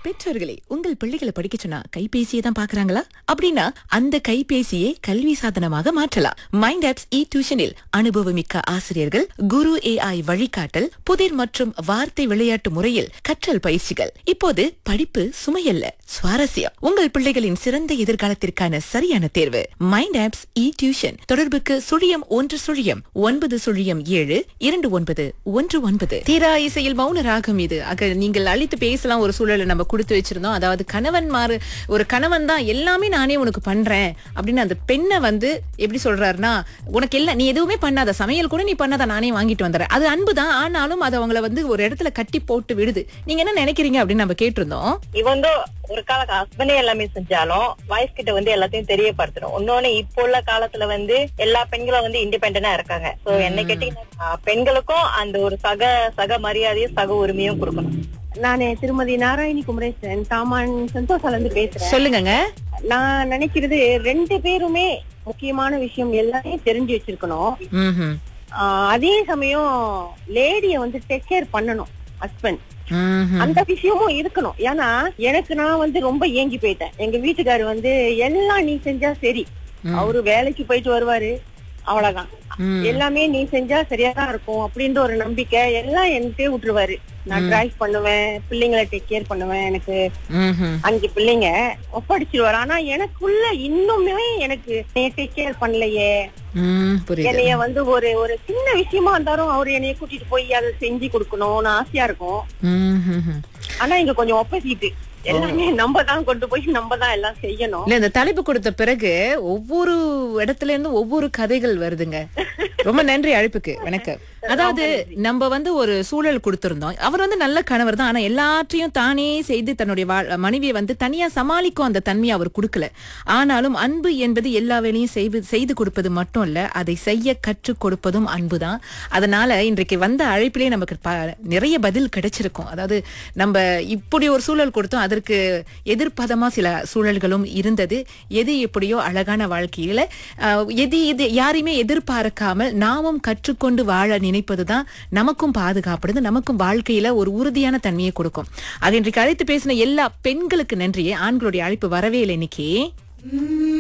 பெற்றோர்களே உங்கள் பிள்ளைகளை படிக்க சொன்னா கைபேசியை தான் பாக்குறாங்களா அப்படின்னா அந்த கைபேசியை கல்வி சாதனமாக மாற்றலாம் மைண்ட் ஆப்ஸ் இ டியூஷனில் அனுபவமிக்க ஆசிரியர்கள் குரு ஏஐ வழிகாட்டல் புதிர் மற்றும் வார்த்தை விளையாட்டு முறையில் கற்றல் பயிற்சிகள் இப்போது படிப்பு சுமையல்ல சுவாரஸ்யம் உங்கள் பிள்ளைகளின் சிறந்த எதிர்காலத்திற்கான சரியான தேர்வு மைண்ட் ஆப்ஸ் இ டியூஷன் தொடர்புக்கு சுழியம் ஒன்று சுழியம் ஒன்பது சுழியம் ஏழு இரண்டு ஒன்பது ஒன்று ஒன்பது தீரா இசையில் மௌன ராகம் இது ஆக நீங்கள் அழைத்து பேசலாம் ஒரு சூழலை நம்ம கொடுத்து வச்சிருந்தோம் அதாவது கணவன் மாறு ஒரு கணவன் தான் எல்லாமே நானே உனக்கு பண்றேன் அப்படின்னு அந்த பெண்ணை வந்து எப்படி சொல்றாருன்னா உனக்கு எல்லாம் நீ எதுவுமே பண்ணாத சமையல் கூட நீ பண்ணாத நானே வாங்கிட்டு வந்துடுறேன் அது அன்பு தான் ஆனாலும் அது அவங்கள வந்து ஒரு இடத்துல கட்டி போட்டு விடுது நீங்க என்ன நினைக்கிறீங்க அப்படின்னு நம்ம கேட்டிருந்தோம் இவன் ஒரு கால ஹஸ்பண்டே எல்லாமே செஞ்சாலும் வைஃப் கிட்ட வந்து எல்லாத்தையும் தெரியப்படுத்தணும் இன்னொன்னு இப்போ உள்ள காலத்துல வந்து எல்லா பெண்களும் வந்து இண்டிபெண்டா இருக்காங்க சோ என்ன கேட்டீங்கன்னா பெண்களுக்கும் அந்த ஒரு சக சக மரியாதையும் சக உரிமையும் கொடுக்கணும் நானு திருமதி நாராயணி குமரேசன் தாமான் சந்தோஷால இருந்து பேசுறேன் சொல்லுங்கங்க நான் நினைக்கிறது ரெண்டு பேருமே முக்கியமான விஷயம் எல்லாத்தையும் தெரிஞ்சு வச்சிருக்கணும் ம்ஹும். ஆஹ் அதே சமயம் லேடிய வந்து டேக் கேர் பண்ணணும் ஹஸ்பண்ட் ம்ஹும். அந்த விஷயமும் இருக்கணும் ஏன்னா எனக்கு நான் வந்து ரொம்ப ஏங்கி போயிட்டேன் எங்க வீட்டுக்காரு வந்து எல்லாம் நீ செஞ்சா சரி அவரு வேலைக்கு போயிட்டு வருவாரு அவ்வளவுதான் ம். எல்லாமே நீ செஞ்சா சரியா தான் இருக்கும் அப்படின்ற ஒரு நம்பிக்கை எல்லாம் என்கிட்டயே விட்டுருவாரு நான் டிரைவ் பண்ணுவேன் பிள்ளைங்களை டேக் கேர் பண்ணுவேன் எனக்கு ம்ஹும். அஞ்சு பிள்ளைங்க ஒப்படைச்சிருவாரு ஆனா எனக்குள்ள இன்னுமே எனக்கு டேக் கேர் பண்ணலையே ம், புரியுது என்னைய வந்து ஒரு ஒரு சின்ன விஷயமா இருந்தாலும் அவரு என்னைய கூட்டிட்டு போய் அதை செஞ்சு கொடுக்கணும்னு ஆசையா இருக்கும் ம்ஹும். ஆனா இங்க கொஞ்சம் ஒப்போசிட் எல்லாமே நம்ம தான் கொண்டு போய் நம்ம தான் எல்லாம் செய்யணும் இல்ல இந்த தலைப்பு கொடுத்த பிறகு ஒவ்வொரு இடத்துல இருந்து ஒவ்வொரு கதைகள் வருதுங்க ரொம்ப நன்றி அழைப்புக்கு வணக்கம் அதாவது நம்ம வந்து ஒரு சூழல் கொடுத்திருந்தோம் அவர் வந்து நல்ல கணவர் தான் ஆனா எல்லாற்றையும் தானே செய்து தன்னுடைய வாழ்- மனைவியை வந்து தனியா சமாளிக்கும் அந்த தன்மையை அவர் கொடுக்கல ஆனாலும் அன்பு என்பது எல்லா வேலையும் செய்து செய்து கொடுப்பது மட்டும் இல்ல அதை செய்ய கற்றுக் கொடுப்பதும் அன்புதான் அதனால இன்றைக்கு வந்த அழைப்பிலே நமக்கு ப- நிறைய பதில் கிடைச்சிருக்கும் அதாவது நம்ம இப்படி ஒரு சூழல் கொடுத்தோம் அதற்கு எதிர்ப்பதமா சில சூழல்களும் இருந்தது எது எப்படியோ அழகான வாழ்க்கையில அஹ், எது எது யாரையுமே எதிர்பார்க்காமல் நாமும் கற்றுக்கொண்டு வாழ நினைப்பதுதான் நமக்கும் பாதுகாப்படுது நமக்கும் வாழ்க்கையில ஒரு உறுதியான தன்மையை கொடுக்கும் ஆக இன்றைக்கு அழைத்து பேசின எல்லா பெண்களுக்கு நன்றியே ஆண்களுடைய அழைப்பு வரவே இல்லை இன்னைக்கு